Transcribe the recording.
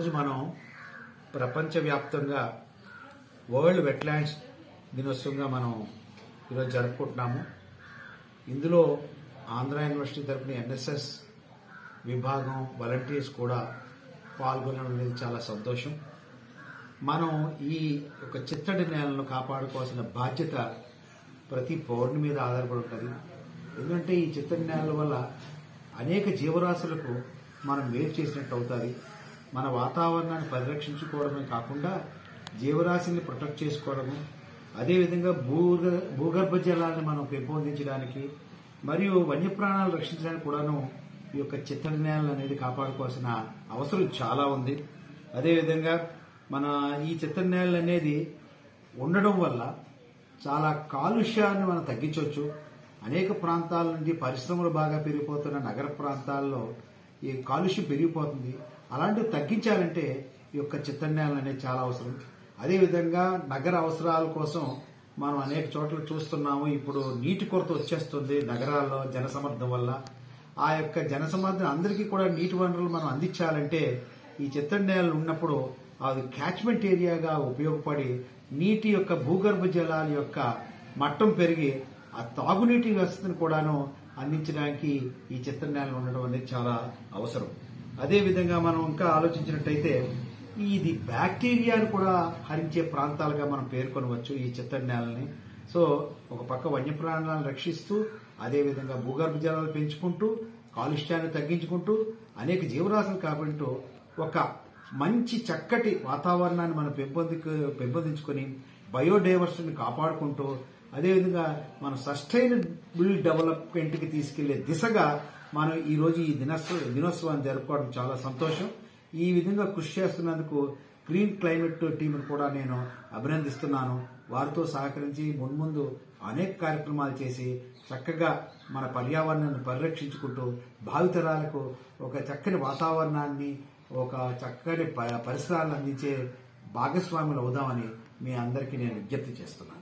మనం ప్రపంచవ్యాప్తంగా world wetlands దినోత్సవంగా మనం ఈరోజు జరుపుకుంటున్నాము ఇందులో ఆంధ్ర యూనివర్సిటీ తరపున ఎన్ఎస్ఎస్ విభాగం వాలంటీర్స్ కూడా పాల్గొనడం అనేది చాలా సంతోషం మనం ఈ యొక్క చిత్తడి నేలను కాపాడుకోవాల్సిన బాధ్యత ప్రతి పౌరుని మీద ఆధారపడి ఉంటుంది ఎందుకంటే ఈ చిత్తడి నేలల వల్ల అనేక జీవరాశులకు మనం మేలు చేసినట్టు అవుతుంది మన వాతావరణాన్ని పరిరక్షించుకోవడమే కాకుండా జీవరాశిని ప్రొటెక్ట్ చేసుకోవడము అదేవిధంగా భూగ భూగర్భ జలాన్ని మనం పెంపొందించడానికి మరియు వన్యప్రాణాలు రక్షించడానికి కూడాను ఈ యొక్క చిత్తడి నేలలు అనేది కాపాడుకోవాల్సిన అవసరం చాలా ఉంది అదేవిధంగా మన ఈ చిత్తడి నేలలు అనేది ఉండడం వల్ల చాలా కాలుష్యాన్ని మనం తగ్గించవచ్చు అనేక ప్రాంతాల నుండి పరిశ్రమలు బాగా పెరిగిపోతున్న నగర ప్రాంతాల్లో ఈ కాలుష్యం పెరిగిపోతుంది అలాంటివి తగ్గించాలంటే ఈ యొక్క చిత్తన్యాలు అనేది చాలా అవసరం అదేవిధంగా నగర అవసరాల కోసం మనం అనేక చోట్ల చూస్తున్నాము ఇప్పుడు నీటి కొరత వచ్చేస్తుంది నగరాల్లో జనసమర్థం వల్ల ఆ యొక్క జనసమర్థం అందరికీ కూడా నీటి వనరులు మనం అందించాలంటే ఈ చిత్తన్యాలు ఉన్నప్పుడు అది క్యాచ్మెంట్ ఏరియాగా ఉపయోగపడి నీటి యొక్క భూగర్భ జలాల యొక్క మట్టం పెరిగి ఆ తాగునీటి వ్యవస్థను కూడాను అందించడానికి ఈ చిత్తన్యాలు ఉండడం అనేది చాలా అవసరం అదే విధంగా మనం ఇంకా ఆలోచించినట్టయితే ఇది బ్యాక్టీరియాను కూడా హరించే ప్రాంతాలుగా మనం పేర్కొనవచ్చు ఈ చిత్తన్యాలని సో ఒక పక్క వన్యప్రాణాలను రక్షిస్తూ అదేవిధంగా భూగర్భ జలాలు పెంచుకుంటూ కాలుష్యాన్ని తగ్గించుకుంటూ అనేక జీవరాశులు కాపాడుతూ ఒక మంచి చక్కటి వాతావరణాన్ని మనం పెంపొంది పెంపొందించుకొని బయోడైవర్సిటీని కాపాడుకుంటూ అదేవిధంగా మన సస్టైనబుల్ డెవలప్మెంట్కి తీసుకెళ్లే దిశగా మనం ఈ రోజు ఈ దినోత్సవ దినోత్సవాన్ని జరుపుకోవడం చాలా సంతోషం ఈ విధంగా కృషి చేస్తున్నందుకు గ్రీన్ క్లైమేట్ టీంను కూడా నేను అభినందిస్తున్నాను వారితో సహకరించి మున్ముందు అనేక కార్యక్రమాలు చేసి చక్కగా మన పర్యావరణాన్ని పరిరక్షించుకుంటూ భావితరాలకు ఒక చక్కని వాతావరణాన్ని ఒక చక్కని ప- పరిసరాలను అందించే భాగస్వాములు అవుదామని మీ అందరికీ నేను విజ్ఞప్తి చేస్తున్నాను